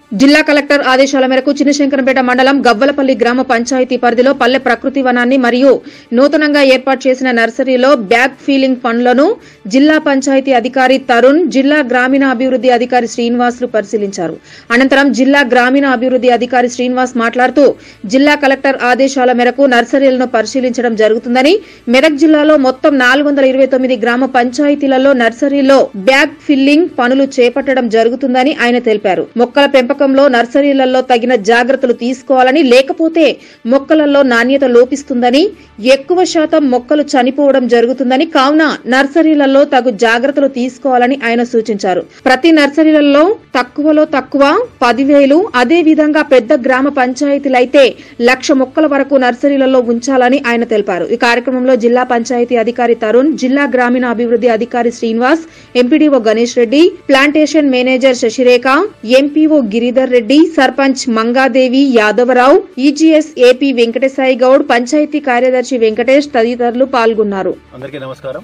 జిల్లా కలెక్టర్ ఆదేశాల మేరకు చిన్నశంకరంపేట మండలం గవ్వలపల్లి గ్రామ పంచాయతీ పరిధిలో పల్లె ప్రకృతి వనాన్ని మరియు నూతనంగా ఏర్పాటు చేసిన నర్సరీలో బ్యాగ్ ఫీలింగ్ పనులను జిల్లా పంచాయతీ అధికారి తరుణ్ జిల్లా గ్రామీణ అభివృద్ది అధికారి శ్రీనివాసులు పరిశీలించారు అనంతరం జిల్లా గ్రామీణ అభివృద్ది అధికారి శ్రీనివాస్ మాట్లాడుతూ జిల్లా కలెక్టర్ ఆదేశాల మేరకు నర్సరీలను పరిశీలించడం జరుగుతుందని మెదక్ జిల్లాలో మొత్తం నాలుగు వందల ఇరవై తొమ్మిది గ్రామ పంచాయతీలలో నర్సరీలో బ్యాగ్ ఫిల్లింగ్ పనులు చేపట్టడం జరుగుతుందని ఆయన తెలిపారు మొక్కల పెంపకంలో నర్సరీలలో తగిన జాగ్రత్తలు తీసుకోవాలని లేకపోతే మొక్కలలో నాణ్యత లోపిస్తుందని ఎక్కువ శాతం మొక్కలు చనిపోవడం జరుగుతుందని కావున నర్సరీలలో తగు జాగ్రత్తలు తీసుకోవాలని ఆయన సూచించారు ప్రతి నర్సరీలలో తక్కువలో తక్కువ పదివేలు అదే విధంగా పెద్ద గ్రామ పంచాయతీలైతే లక్ష మొక్కల వరకు నర్సరీలలో ఉంచాలని ఆయన తెలిపారు ఈ కార్యక్రమంలో జిల్లా పంచాయతీ అధికారి తరుణ్ జిల్లా గ్రామీణ అభివృద్ది అధికారి Srinivas MPDO Ganesh Reddy plantation manager Sasirekha MPO Giridhar Reddy sarpanch Mangadevi Yadavarao EGS AP Venkatasai Goud పంచాయతీ కార్యదర్శి వెంకటేష్ తదితరులు పాల్గొన్నారు అందరికీ నమస్కారం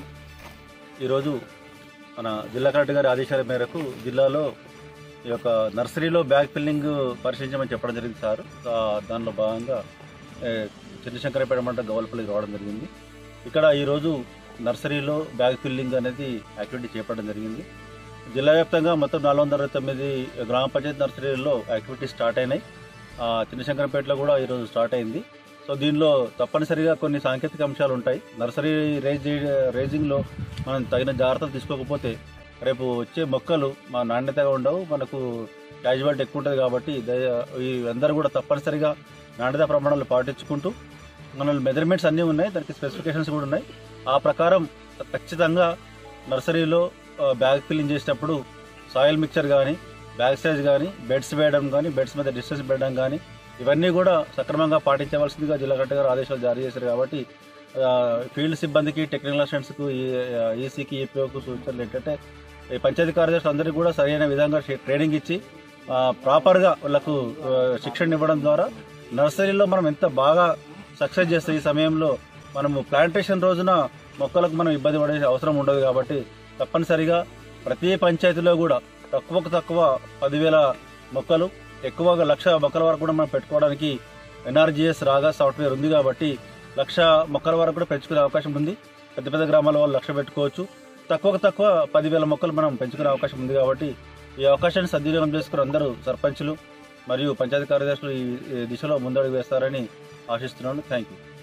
ఈరోజు మన జిల్లా కలెక్టర్ గారి ఆదేశాల మేరకు జిల్లాలో ఈ యొక్క నర్సరీలో బ్యాగ్ ఫిల్లింగ్ పరిశీలించమని చెప్పడం జరిగింది సార్ ఆ, దానిలో భాగంగా ఏ, చిన్నశంకరపేట మండలం గవలపల్లికి రావడం జరిగింది ఇక్కడ ఈరోజు నర్సరీలో బ్యాగ్ ఫిల్లింగ్ అనేది యాక్టివిటీ చేపట్టడం జరిగింది జిల్లా వ్యాప్తంగా మొత్తం నాలుగు వందల అరవై తొమ్మిది గ్రామ పంచాయతీ నర్సరీల్లో యాక్టివిటీ స్టార్ట్ అయినాయి ఆ, చిన్నశంకరపేటలో కూడా ఈరోజు స్టార్ట్ అయింది సో దీనిలో తప్పనిసరిగా కొన్ని సాంకేతిక అంశాలు ఉంటాయి నర్సరీ రేజ్ రేజింగ్లో మనం తగిన జాగ్రత్తలు తీసుకోకపోతే రేపు వచ్చే మొక్కలు మా నాణ్యతగా ఉండవు మనకు క్యాజువాలిటీ ఎక్కువ ఉంటుంది కాబట్టి దయ- ఈ అందరూ కూడా తప్పనిసరిగా నాణ్యత ప్రమాణాలు పాటించుకుంటూ మన మెజర్మెంట్స్ అన్నీ ఉన్నాయి దానికి స్పెసిఫికేషన్స్ కూడా ఉన్నాయి ఆ ప్రకారం ఖచ్చితంగా నర్సరీలో ఆ, బ్యాగ్ ఫిల్లింగ్ చేసేటప్పుడు సాయిల్ మిక్చర్ కానీ బ్యాగ్ సైజ్ కానీ బెడ్స్ వేయడం కానీ బెడ్స్ మీద డిస్టెన్స్ పెట్టడం కానీ ఇవన్నీ కూడా సక్రమంగా పాటించవలసిందిగా జిల్లా కలెక్టర్ గారు ఆదేశాలు జారీ చేశారు కాబట్టి ఆ, ఫీల్డ్ సిబ్బందికి టెక్నికల్ అసిస్టెంట్స్కు ఈసీకి ఈపీఓకు సూచనలు ఏంటంటే ఈ పంచాయతీ కార్యదర్శులు అందరికీ కూడా సరైన విధంగా ట్రే- ట్రైనింగ్ ఇచ్చి ఆ, ప్రాపర్గా వాళ్ళకు ఆ, శిక్షణ ఇవ్వడం ద్వారా నర్సరీలో మనం ఎంత బాగా సక్సెస్ చేస్తే ఈ సమయంలో మనము ప్లాంటేషన్ రోజున మొక్కలకు మనం ఇబ్బంది పడే అవసరం ఉండదు కాబట్టి తప్పనిసరిగా ప్రతి పంచాయతీలో కూడా తక్కువకు తక్కువ పదివేల మొక్కలు ఎక్కువగా లక్ష మొక్కల వరకు కూడా మనం పెట్టుకోవడానికి ఎన్ఆర్జీఎస్ రాగా సాఫ్ట్వేర్ ఉంది కాబట్టి లక్ష మొక్కల వరకు కూడా పెంచుకునే అవకాశం ఉంది పెద్ద పెద్ద గ్రామాల వాళ్ళు లక్ష పెట్టుకోవచ్చు తక్కువకు తక్కువ పదివేల మొక్కలు మనం పెంచుకునే అవకాశం ఉంది కాబట్టి ఈ అవకాశాన్ని సద్వినియోగం చేసుకుని అందరూ సర్పంచులు మరియు పంచాయతీ కార్యదర్శులు ఈ ఈ దిశలో ముందడుగు వేస్తారని ఆశిస్తున్నాను థ్యాంక్ యూ